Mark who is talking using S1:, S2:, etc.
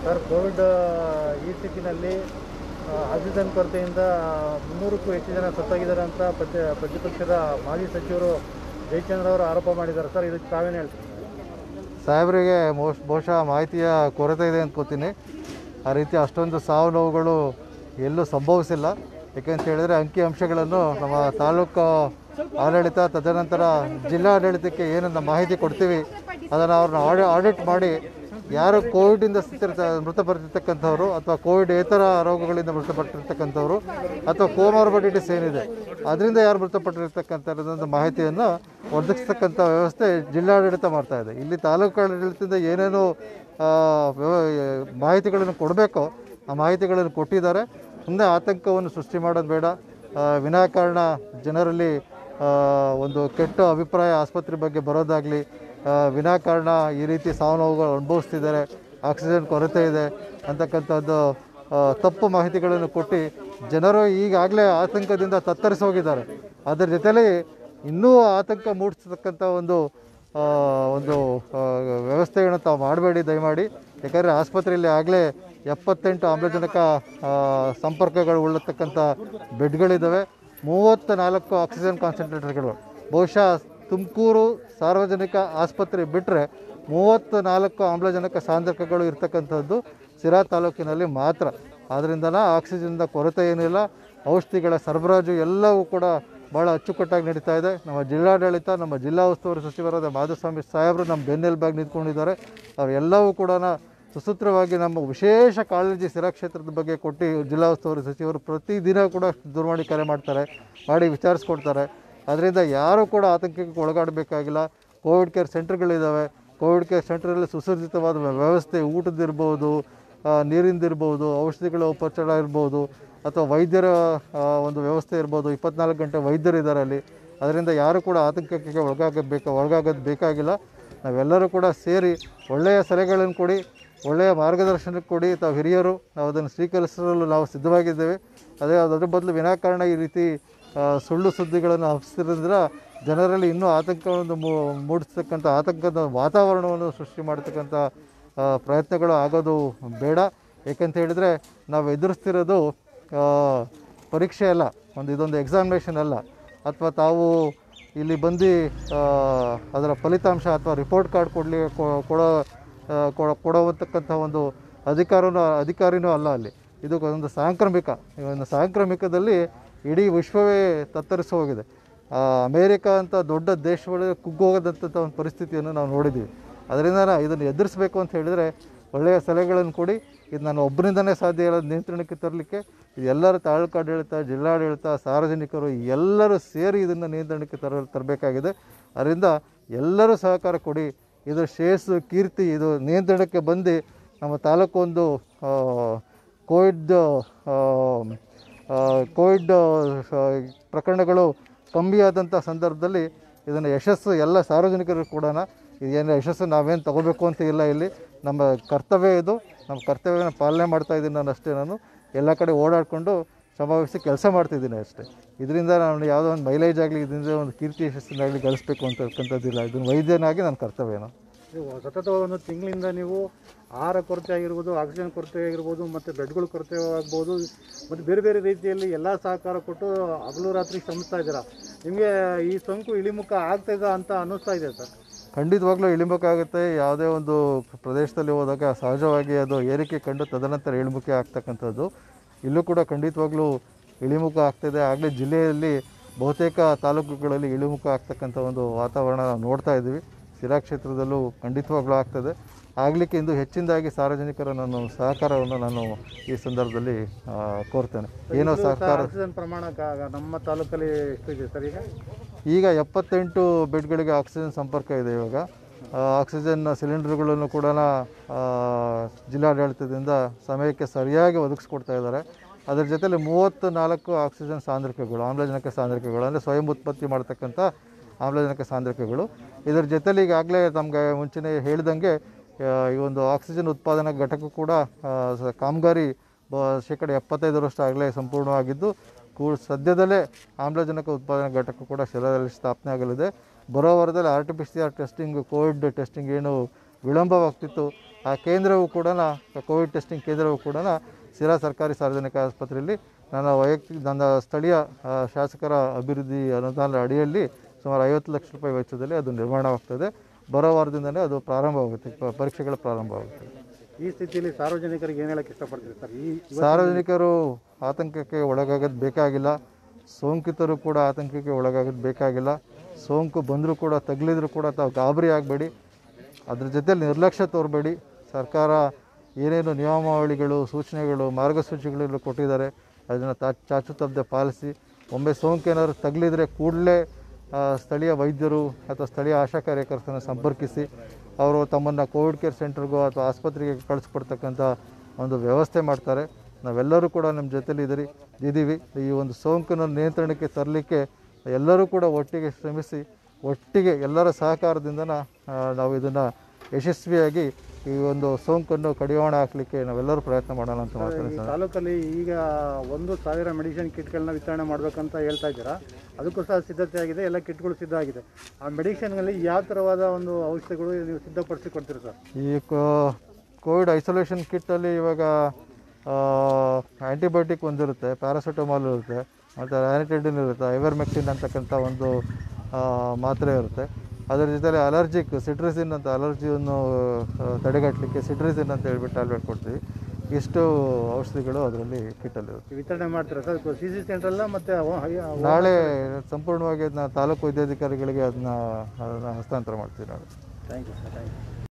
S1: sir Covid ಈ ಸ್ಥಿತಿನಲ್ಲಿ ಆ, oxygen ಕೊರತೆಯಿಂದ ಮುನ್ನೂರಕ್ಕೂ ಹೆಚ್ಚು ಜನ ಸತ್ತೋಗಿದ್ದಾರೆ ಅಂತ ಪ್ರತಿ ಪ್ರತಿಪಕ್ಷದ ಮಾಜಿ ಸಚಿವರು ಜಯಚಂದ್ರ ಅವರು ಆರೋಪ ಮಾಡಿದ್ದಾರೆ ಸರ್ ಇದಕ್ಕೆ ತಾವೇನು ಹೇಳ್ತೀರಿ
S2: ಸಾಹೇಬರಿಗೆ ಮೋಸ್ಟ್ ಬಹುಶಃ ಮಾಹಿತಿಯ ಕೊರತೆ ಇದೆ ಅಂದ್ಕೋತೀನಿ ಆ ರೀತಿ ಅಷ್ಟೊಂದು ಸಾವು ನೋವುಗಳು ಎಲ್ಲೂ ಸಂಭವಿಸಿಲ್ಲ ಯಾಕೆಂತ ಹೇಳಿದರೆ ಅಂಕಿ ಅಂಶಗಳನ್ನು ನಮ್ಮ ತಾಲೂಕು ಆಡಳಿತ ತದನಂತರ ಜಿಲ್ಲಾಡಳಿತಕ್ಕೆ ಏನನ್ನ ಮಾಹಿತಿ ಕೊಡ್ತೀವಿ ಅದನ್ನು ಅವ್ರನ್ನ ಆಡಿ ಆಡಿಟ್ ಮಾಡಿ ಯಾರು ಕೋವಿಡಿಂದ ಸ್ಥಿತಿರ್ತ ಮೃತಪಟ್ಟಿರ್ತಕ್ಕಂಥವ್ರು ಅಥವಾ ಕೋವಿಡ್ ಇತರ ರೋಗಗಳಿಂದ ಮೃತಪಟ್ಟಿರ್ತಕ್ಕಂಥವ್ರು ಅಥವಾ ಕೋಮಾರ್ಬಡಿಟಿಸ್ ಏನಿದೆ ಅದರಿಂದ ಯಾರು ಮೃತಪಟ್ಟಿರ್ತಕ್ಕಂಥ ಮಾಹಿತಿಯನ್ನು ಒದಗಿಸ್ತಕ್ಕಂಥ ವ್ಯವಸ್ಥೆ ಜಿಲ್ಲಾಡಳಿತ ಮಾಡ್ತಾ ಇದೆ ಇಲ್ಲಿ ತಾಲೂಕು ಆಡಳಿತದಿಂದ ಏನೇನು ಆ, ವ್ಯವ- ಮಾಹಿತಿಗಳನ್ನು ಕೊಡಬೇಕೋ ಆ ಮಾಹಿತಿಗಳನ್ನು ಕೊಟ್ಟಿದ್ದಾರೆ ಮುಂದೆ ಆತಂಕವನ್ನು ಸೃಷ್ಟಿ ಮಾಡೋದು ಬೇಡ ಆ, ವಿನಾಕಾರಣ ಜನರಲ್ಲಿ ಆ, ಒಂದು ಕೆಟ್ಟ ಅಭಿಪ್ರಾಯ ಆಸ್ಪತ್ರೆ ಬಗ್ಗೆ ಬರೋದಾಗಲಿ ವಿನಾಕಾರಣ ಈ ರೀತಿ ಸಾವು ನೋವುಗಳು ಅನುಭವಿಸ್ತಿದ್ದಾರೆ ಆಕ್ಸಿಜನ್ ಕೊರತೆ ಇದೆ ಅಂತಕ್ಕಂಥದ್ದು ಆ, ತಪ್ಪು ಮಾಹಿತಿಗಳನ್ನು ಕೊಟ್ಟು ಜನರು ಈಗಾಗಲೇ ಆತಂಕದಿಂದ ತತ್ತರಿಸಿ ಹೋಗಿದ್ದಾರೆ ಅದರ ಜೊತೆಲಿ ಇನ್ನೂ ಆತಂಕ ಮೂಡಿಸ್ತಕ್ಕಂಥ ಒಂದು ಆ, ಒಂದು ಆ, ವ್ಯವಸ್ಥೆಯನ್ನು ತಾವು ಮಾಡಬೇಡಿ ದಯಮಾಡಿ ಯಾಕಂದರೆ ಆಸ್ಪತ್ರೆಯಲ್ಲಿ ಆಗಲೇ ಎಪ್ಪತ್ತೆಂಟು ಆಮ್ಲಜನಕ ಆ, ಸಂಪರ್ಕಗಳು ಉಳ್ಳತಕ್ಕಂಥ ಬೆಡ್ಗಳಿದ್ದಾವೆ ಮೂವತ್ತ ನಾಲ್ಕು ಆಕ್ಸಿಜನ್ ಕಾನ್ಸಂಟ್ರೇಟರ್ಗಳು ಬಹುಶಃ ತುಮಕೂರು ಸಾರ್ವಜನಿಕ ಆಸ್ಪತ್ರೆ ಬಿಟ್ಟರೆ ಮೂವತ್ತ ನಾಲ್ಕು ಆಮ್ಲಜನಕ ಸಾಂದ್ರಕಗಳು ಇರ್ತಕ್ಕಂಥದ್ದು ಸಿರಾ ತಾಲೂಕಿನಲ್ಲಿ ಮಾತ್ರ ಆದ್ದರಿಂದನ ಆಕ್ಸಿಜನ್ದ ಕೊರತೆ ಏನಿಲ್ಲ ಔಷಧಿಗಳ ಸರಬರಾಜು ಎಲ್ಲವೂ ಕೂಡ ಭಾಳ ಅಚ್ಚುಕಟ್ಟಾಗಿ ನಡೀತಾ ಇದೆ ನಮ್ಮ ಜಿಲ್ಲಾಡಳಿತ ನಮ್ಮ ಜಿಲ್ಲಾ ಉಸ್ತುವಾರಿ ಸಚಿವರಾದ ಮಾಧುಸ್ವಾಮಿ ಸಾಹೇಬರು ನಮ್ಮ ಬೆನ್ನೆಲುಬಾಗಿ ನಿಂತ್ಕೊಂಡಿದ್ದಾರೆ ಅವರೆಲ್ಲವೂ ಕೂಡ ಸುಸೂತ್ರವಾಗಿ ನಮ್ಮ ವಿಶೇಷ ಕಾಳಜಿ ಸಿರಾ ಕ್ಷೇತ್ರದ ಬಗ್ಗೆ ಕೊಟ್ಟು ಜಿಲ್ಲಾ ಉಸ್ತುವಾರಿ ಸಚಿವರು ಪ್ರತಿದಿನ ಕೂಡ ದೂರವಾಣಿ ಕರೆ ಮಾಡ್ತಾರೆ ಮಾಡಿ ವಿಚಾರಿಸ್ಕೊಡ್ತಾರೆ ಅದರಿಂದ ಯಾರೂ ಕೂಡ ಆತಂಕಕ್ಕೆ ಒಳಗಾಡಬೇಕಾಗಿಲ್ಲ ಕೋವಿಡ್ ಕೇರ್ ಸೆಂಟರ್ಗಳಿದ್ದಾವೆ ಕೋವಿಡ್ ಕೇರ್ ಸೆಂಟ್ರಲ್ಲಿ ಸುಸಜ್ಜಿತವಾದ ವ್ಯವಸ್ಥೆ ಊಟದಿರ್ಬೋದು ಆ, ನೀರಿಂದಿರ್ಬೋದು ಔಷಧಿಗಳ ಉಪಚಾರ ಇರ್ಬೋದು ಅಥವಾ ವೈದ್ಯರ ಆ, ಒಂದು ವ್ಯವಸ್ಥೆ ಇರ್ಬೋದು ಇಪ್ಪತ್ನಾಲ್ಕು ಗಂಟೆ ವೈದ್ಯರಿದ್ದಾರೆ ಅಲ್ಲಿ ಅದರಿಂದ ಯಾರು ಕೂಡ ಆತಂಕಕ್ಕೆ ಒಳಗಾಗಬೇಕು ಒಳಗಾಗೋದು ಬೇಕಾಗಿಲ್ಲ ನಾವೆಲ್ಲರೂ ಕೂಡ ಸೇರಿ ಒಳ್ಳೆಯ ಸಲಹೆಗಳನ್ನು ಕೊಡಿ ಒಳ್ಳೆಯ ಮಾರ್ಗದರ್ಶನ ಕೊಡಿ ತಾವು ಹಿರಿಯರು ನಾವು ಅದನ್ನು ಸ್ವೀಕರಿಸಲು ನಾವು ಸಿದ್ಧವಾಗಿದ್ದೇವೆ ಅದೇ ಅದರ ಬದಲು ವಿನಾಕಾರಣ ಈ ರೀತಿ ಆ, ಸುಳ್ಳು ಸುದ್ದಿಗಳನ್ನು ಹಬ್ಬಿಸಿದ್ರಿಂದ ಜನರಲ್ಲಿ ಇನ್ನೂ ಆತಂಕವನ್ನು ಮೂ- ಮೂಡಿಸ್ತಕ್ಕಂಥ ಆತಂಕದ ವಾತಾವರಣವನ್ನು ಸೃಷ್ಟಿ ಮಾಡ್ತಕ್ಕಂಥ ಆ, ಪ್ರಯತ್ನಗಳು ಆಗೋದು ಬೇಡ ಏಕೆಂತ ಹೇಳಿದರೆ ನಾವು ಎದುರಿಸ್ತಿರೋದು ಆ, ಪರೀಕ್ಷೆ ಅಲ್ಲ ಒಂದು ಇದೊಂದು ಎಕ್ಸಾಮಿನೇಷನ್ ಅಲ್ಲ ಅಥವಾ ತಾವು ಇಲ್ಲಿ ಬಂದು ಆ, ಅದರ ಫಲಿತಾಂಶ ಅಥವಾ ರಿಪೋರ್ಟ್ ಕಾರ್ಡ್ ಕೊಡಲಿ ಕೊಡೋ ಆ, ಕೊಡ- ಕೊಡುವತಕ್ಕಂಥ ಒಂದು ಅಧಿಕಾರನೂ ಅಧಿಕಾರಿನೂ ಅಲ್ಲ ಅಲ್ಲಿ ಇದು ಒಂದು ಸಾಂಕ್ರಾಮಿಕ ಈ ಒಂದು ಸಾಂಕ್ರಾಮಿಕದಲ್ಲಿ ಇಡೀ ವಿಶ್ವವೇ ತತ್ತರಿಸಿ ಹೋಗಿದೆ ಆ, ಅಮೇರಿಕ ಅಂತ ದೊಡ್ಡ ದೇಶಗಳು ಕುಗ್ಗೋಗದಂಥ ಒಂದು ಪರಿಸ್ಥಿತಿಯನ್ನು ನಾವು ನೋಡಿದ್ದೀವಿ ಅದರಿಂದ ನಾ ಇದನ್ನು ಎದುರಿಸಬೇಕು ಅಂತ ಹೇಳಿದರೆ ಒಳ್ಳೆಯ ಸಲಹೆಗಳನ್ನು ಕೊಡಿ ಇದು ನಾನು ಒಬ್ಬರಿಂದನೇ ಸಾಧ್ಯ ಇಲ್ಲ ನಿಯಂತ್ರಣಕ್ಕೆ ತರಲಿಕ್ಕೆ ಇದು ಎಲ್ಲರ ತಾಲೂಕು ಆಡಳಿತ ಜಿಲ್ಲಾಡಳಿತ ಸಾರ್ವಜನಿಕರು ಎಲ್ಲರೂ ಸೇರಿ ಇದನ್ನು ನಿಯಂತ್ರಣಕ್ಕೆ ತರ ತರಬೇಕಾಗಿದೆ ಅದರಿಂದ ಎಲ್ಲರೂ ಸಹಕಾರ ಕೊಡಿ ಇದು ಶ್ರೇಯಸ್ಸು ಕೀರ್ತಿ ಇದು ನಿಯಂತ್ರಣಕ್ಕೆ ಬಂದು ನಮ್ಮ ತಾಲೂಕು ಒಂದು ಆ, ಕೋವಿಡ್ ಆ, ಆ, ಕೋವಿಡ್ ಆ, ಪ್ರಕರಣಗಳು ಕಮ್ಮಿ ಆದಂಥ ಸಂದರ್ಭದಲ್ಲಿ ಇದನ್ನು ಯಶಸ್ಸು ಎಲ್ಲ ಸಾರ್ವಜನಿಕರು ಕೂಡ ಇದೇನು ಯಶಸ್ಸು ನಾವೇನು ತಗೋಬೇಕು ಅಂತ ಇಲ್ಲ ಇಲ್ಲಿ ನಮ್ಮ ಕರ್ತವ್ಯ ಇದು ನಮ್ಮ ಕರ್ತವ್ಯನ ಪಾಲನೆ ಮಾಡ್ತಾ ಇದ್ದೀನಿ ನಾನು ಅಷ್ಟೇ ನಾನು ಎಲ್ಲ ಕಡೆ ಓಡಾಡಿಕೊಂಡು ಶ್ರಮವಹಿಸಿ ಕೆಲಸ ಮಾಡ್ತಿದ್ದೀನಿ ಅಷ್ಟೇ ಇದರಿಂದ ನಾನು ಯಾವುದೋ ಒಂದು ಮೈಲೇಜ್ ಆಗಲಿ ಇದರಿಂದ ಒಂದು ಕೀರ್ತಿ ಯಶಸ್ಸಿನಾಗಲಿ ಗಳಿಸ್ಬೇಕು ಅಂತಕ್ಕಂಥದ್ದಿಲ್ಲ ಇದನ್ನು ವೈದ್ಯನಾಗಿ ನನ್ನ ಕರ್ತವ್ಯನು
S1: ನೀವು ಸತತ ಒಂದು ತಿಂಗಳಿಂದ ನೀವು ಆಹಾರ ಕೊರತೆ ಆಗಿರ್ಬೋದು ಆಕ್ಸಿಜನ್ ಕೊರತೆ ಆಗಿರ್ಬೋದು ಮತ್ತು ಬೆಡ್ಗಳ ಕೊರತೆ ಆಗ್ಬೋದು ಮತ್ತು ಬೇರೆ ಬೇರೆ ರೀತಿಯಲ್ಲಿ ಎಲ್ಲ ಸಹಕಾರ ಕೊಟ್ಟು ಹಗಲು ರಾತ್ರಿ ಶ್ರಮಿಸ್ತಾ ಇದ್ದೀರಾ ನಿಮಗೆ ಈ ಸೋಂಕು ಇಳಿಮುಖ ಆಗ್ತಾ ಇದೆ ಅಂತ ಅನ್ನಿಸ್ತಾ ಇದೆ ಸರ್
S2: ಖಂಡಿತವಾಗ್ಲೂ ಇಳಿಮುಖಾಗುತ್ತೆ ಯಾವುದೇ ಒಂದು ಪ್ರದೇಶದಲ್ಲಿ ಹೋದಾಗ ಸಹಜವಾಗಿ ಅದು ಏರಿಕೆ ಕಂಡು ತದನಂತರ ಇಳಿಮುಖ ಆಗ್ತಕ್ಕಂಥದ್ದು ಇಲ್ಲೂ ಕೂಡ ಖಂಡಿತವಾಗ್ಲೂ ಇಳಿಮುಖ ಆಗ್ತಿದೆ ಆಗಲೇ ಜಿಲ್ಲೆಯಲ್ಲಿ ಬಹುತೇಕ ತಾಲೂಕುಗಳಲ್ಲಿ ಇಳಿಮುಖ ಆಗ್ತಕ್ಕಂಥ ಒಂದು ವಾತಾವರಣ ನಾವು ನೋಡ್ತಾ ಇದ್ದೀವಿ ಸಿರಾ ಕ್ಷೇತ್ರದಲ್ಲೂ ಖಂಡಿತವಾಗ್ಲೂ ಆಗ್ತದೆ ಆಗಲಿಕ್ಕೆ ಇಂದು ಹೆಚ್ಚಿನದಾಗಿ ಸಾರ್ವಜನಿಕರ ನಾನು ಸಹಕಾರವನ್ನು ನಾನು ಈ ಸಂದರ್ಭದಲ್ಲಿ ಆ, ಕೋರ್ತೇನೆ ಏನೋ ಸಹಕಾರ
S1: ಆಕ್ಸಿಜನ್ ಪ್ರಮಾಣ ಕ- ನಮ್ಮ ತಾಲೂಕಲ್ಲಿ ಎಷ್ಟು ಇದೆ ಸರ್ ಈಗ
S2: ಈಗ ಎಪ್ಪತ್ತೆಂಟು ಬೆಡ್ಗಳಿಗೆ ಆಕ್ಸಿಜನ್ ಸಂಪರ್ಕ ಇದೆ ಇವಾಗ ಆ, ಆಕ್ಸಿಜನ್ ಸಿಲಿಂಡರ್ಗಳನ್ನು ಕೂಡ ಆ, ಜಿಲ್ಲಾಡಳಿತದಿಂದ ಸಮಯಕ್ಕೆ ಸರಿಯಾಗಿ ಒದಗಿಸ್ಕೊಡ್ತಾ ಇದ್ದಾರೆ ಅದರ ಜೊತೆಲಿ ಮೂವತ್ತು ನಾಲ್ಕು ಆಕ್ಸಿಜನ್ ಸಾಂದ್ರಕಗಳು ಆಮ್ಲಜನಕ ಸಾಂದ್ರಕಗಳು ಅಂದರೆ ಸ್ವಯಂ ಉತ್ಪತ್ತಿ ಮಾಡ್ತಕ್ಕಂಥ ಆಮ್ಲಜನಕ ಸಾಂದ್ರಕಗಳು ಇದರ ಜೊತೆಲಿ ಈಗಾಗಲೇ ನಮಗೆ ಮುಂಚೆನೇ ಹೇಳಿದಂಗೆ ಆ, ಈ ಒಂದು ಆಕ್ಸಿಜನ್ ಉತ್ಪಾದನಾ ಘಟಕ ಕೂಡ ಆ, ಸ- ಕಾಮಗಾರಿ ಬ ಶೇಕಡ ಎಪ್ಪತ್ತೈದರಷ್ಟು ಆಗಲೇ ಸಂಪೂರ್ಣವಾಗಿದ್ದು ಕೂ ಸದ್ಯದಲ್ಲೇ ಆಮ್ಲಜನಕ ಉತ್ಪಾದನಾ ಘಟಕ ಕೂಡ ಶಿಲಾದಲ್ಲಿ ಸ್ಥಾಪನೆ ಆಗಲಿದೆ ಬರೋ ವಾರದಲ್ಲಿ R T P C R testing Covid testing ಏನು ವಿಳಂಬವಾಗ್ತಿತ್ತು ಆ ಕೇಂದ್ರವು ಕೂಡ ಕೋವಿಡ್ ಟೆಸ್ಟಿಂಗ್ ಕೇಂದ್ರವು ಕೂಡ ಸಿರಾ ಸರ್ಕಾರಿ ಸಾರ್ವಜನಿಕ ಆಸ್ಪತ್ರೆಯಲ್ಲಿ ನನ್ನ ವೈಯಕ್ತಿಕ ನನ್ನ ಸ್ಥಳೀಯ ಆ, ಶಾಸಕರ ಅಭಿವೃದ್ಧಿ ಅನುದಾನದ ಅಡಿಯಲ್ಲಿ ಸುಮಾರು ಐವತ್ತು ಲಕ್ಷ ರೂಪಾಯಿ ವೆಚ್ಚದಲ್ಲಿ ಅದು ನಿರ್ಮಾಣವಾಗ್ತದೆ ಬರೋ ವಾರದಿಂದಲೇ ಅದು ಪ್ರಾರಂಭವಾಗುತ್ತೆ ಪ- ಪರೀಕ್ಷೆಗಳು ಪ್ರಾರಂಭವಾಗುತ್ತೆ
S1: ಈ ಸ್ಥಿತಿಯಲ್ಲಿ ಸಾರ್ವಜನಿಕರಿಗೆ ಏನು ಹೇಳಕ್ಕೆ ಇಷ್ಟಪಡ್ತೀರಿ ಸರ್ ಈ
S2: ಸಾರ್ವಜನಿಕರು ಆತಂಕಕ್ಕೆ ಒಳಗಾಗೋದು ಬೇಕಾಗಿಲ್ಲ ಸೋಂಕಿತರು ಕೂಡ ಆತಂಕಕ್ಕೆ ಒಳಗಾಗೋದು ಬೇಕಾಗಿಲ್ಲ ಸೋಂಕು ಬಂದರೂ ಕೂಡ ತಗುಲಿದ್ರು ಕೂಡ ತಾವು ಗಾಬರಿ ಆಗಬೇಡಿ ಅದ್ರ ಜೊತೆಲಿ ನಿರ್ಲಕ್ಷ್ಯ ತೋರಬೇಡಿ ಸರ್ಕಾರ ಏನೇನು ನಿಯಮಾವಳಿಗಳು ಸೂಚನೆಗಳು ಮಾರ್ಗಸೂಚಿಗಳೆಲ್ಲ ಕೊಟ್ಟಿದ್ದಾರೆ ಅದನ್ನು ತಾ ಚಾಚು ತಪ್ಪದೆ ಪಾಲಿಸಿ ಒಮ್ಮೆ ಸೋಂಕು ಏನಾದ್ರು ತಗುಲಿದ್ರೆ ಕೂಡಲೇ ಸ್ಥಳೀಯ ವೈದ್ಯರು ಅಥವಾ ಸ್ಥಳೀಯ ಆಶಾ ಕಾರ್ಯಕರ್ತರನ್ನು ಸಂಪರ್ಕಿಸಿ ಅವರು ತಮ್ಮನ್ನು ಕೋವಿಡ್ ಕೇರ್ ಸೆಂಟರ್ಗೋ ಅಥವಾ ಆಸ್ಪತ್ರೆಗೆ ಕಳಿಸ್ಕೊಡ್ತಕ್ಕಂಥ ಒಂದು ವ್ಯವಸ್ಥೆ ಮಾಡ್ತಾರೆ ನಾವೆಲ್ಲರೂ ಕೂಡ ನಮ್ಮ ಜೊತೆಲಿ ಇದ್ದೀರಿ ಇದ್ದೀವಿ ಈ ಒಂದು ಸೋಂಕನ್ನು ನಿಯಂತ್ರಣಕ್ಕೆ ತರಲಿಕ್ಕೆ ಎಲ್ಲರೂ ಕೂಡ ಒಟ್ಟಿಗೆ ಶ್ರಮಿಸಿ ಒಟ್ಟಿಗೆ ಎಲ್ಲರ ಸಹಕಾರದಿಂದ ನಾವು ಇದನ್ನು ಯಶಸ್ವಿಯಾಗಿ ಈ ಒಂದು ಸೋಂಕನ್ನು ಕಡಿವಾಣ ಹಾಕಲಿಕ್ಕೆ ನಾವೆಲ್ಲರೂ ಪ್ರಯತ್ನ ಮಾಡೋಣ ಅಂತ ಮಾತಾಡ್ತೀನಿ
S1: ಈ ತಾಲೂಕಲ್ಲಿ ಈಗ ಒಂದು ಸಾವಿರ ಮೆಡಿಸಿನ್ ಕಿಟ್ಗಳನ್ನ ವಿತರಣೆ ಮಾಡಬೇಕಂತ ಹೇಳ್ತಾ ಇದ್ದೀರಾ ಅದಕ್ಕೂ ಸಹ ಸಿದ್ಧತೆ ಆಗಿದೆ ಎಲ್ಲ ಕಿಟ್ಗಳು ಸಿದ್ಧ ಆಗಿದೆ ಆ ಮೆಡಿಸಿನ್ಗಳಲ್ಲಿ ಯಾವ ಥರವಾದ ಒಂದು ಔಷಧಿಗಳು ನೀವು ಸಿದ್ಧಪಡಿಸಿ ಕೊಡ್ತೀರಿ ಸರ್
S2: ಈ ಕೋ- ಕೋವಿಡ್ ಐಸೋಲೇಷನ್ ಕಿಟ್ಟಲ್ಲಿ ಇವಾಗ ಆ್ಯಂಟಿಬಯೋಟಿಕ್ ಒಂದಿರುತ್ತೆ ಪ್ಯಾರಾಸಿಟಮಾಲ್ ಇರುತ್ತೆ ಮತ್ತು ಆ್ಯನಿಟೈಡಿನ್ ಇರುತ್ತೆ ಐವರ್ಮೆಕ್ಟಿನ್ ಅಂತಕ್ಕಂಥ ಒಂದು ಆ, ಮಾತ್ರೆ ಇರುತ್ತೆ ಅದರ ಜೊತೆಲಿ ಅಲರ್ಜಿಕ್ ಸಿಟ್ರಿಸಿನ್ ಅಂತ ಅಲರ್ಜಿಯನ್ನು ಆ, ತಡೆಗಟ್ಟಲಿಕ್ಕೆ ಸಿಟ್ರಿಸಿನ್ ಅಂತ ಹೇಳ್ಬಿಟ್ಟು ಟ್ಯಾಬ್ಲೆಟ್ ಕೊಡ್ತೀವಿ ಇಷ್ಟು ಔಷಧಿಗಳು ಅದರಲ್ಲಿ ಕಿಟ್ಟಲ್ಲಿರುತ್ತೆ
S1: ವಿತರಣೆ ಮಾಡ್ತೀರಾ ಸರ್ ಸಿ ಸಿ ಸೆಂಟ್ರಲ್ಲ ಮತ್ತು
S2: ನಾಳೆ ಸಂಪೂರ್ಣವಾಗಿ ಅದನ್ನ ತಾಲೂಕು ವೈದ್ಯಾಧಿಕಾರಿಗಳಿಗೆ ಅದನ್ನ ಅದನ್ನ ಹಸ್ತಾಂತರ ಮಾಡ್ತೀವಿ ನಾಳೆ
S1: thank you sir thank you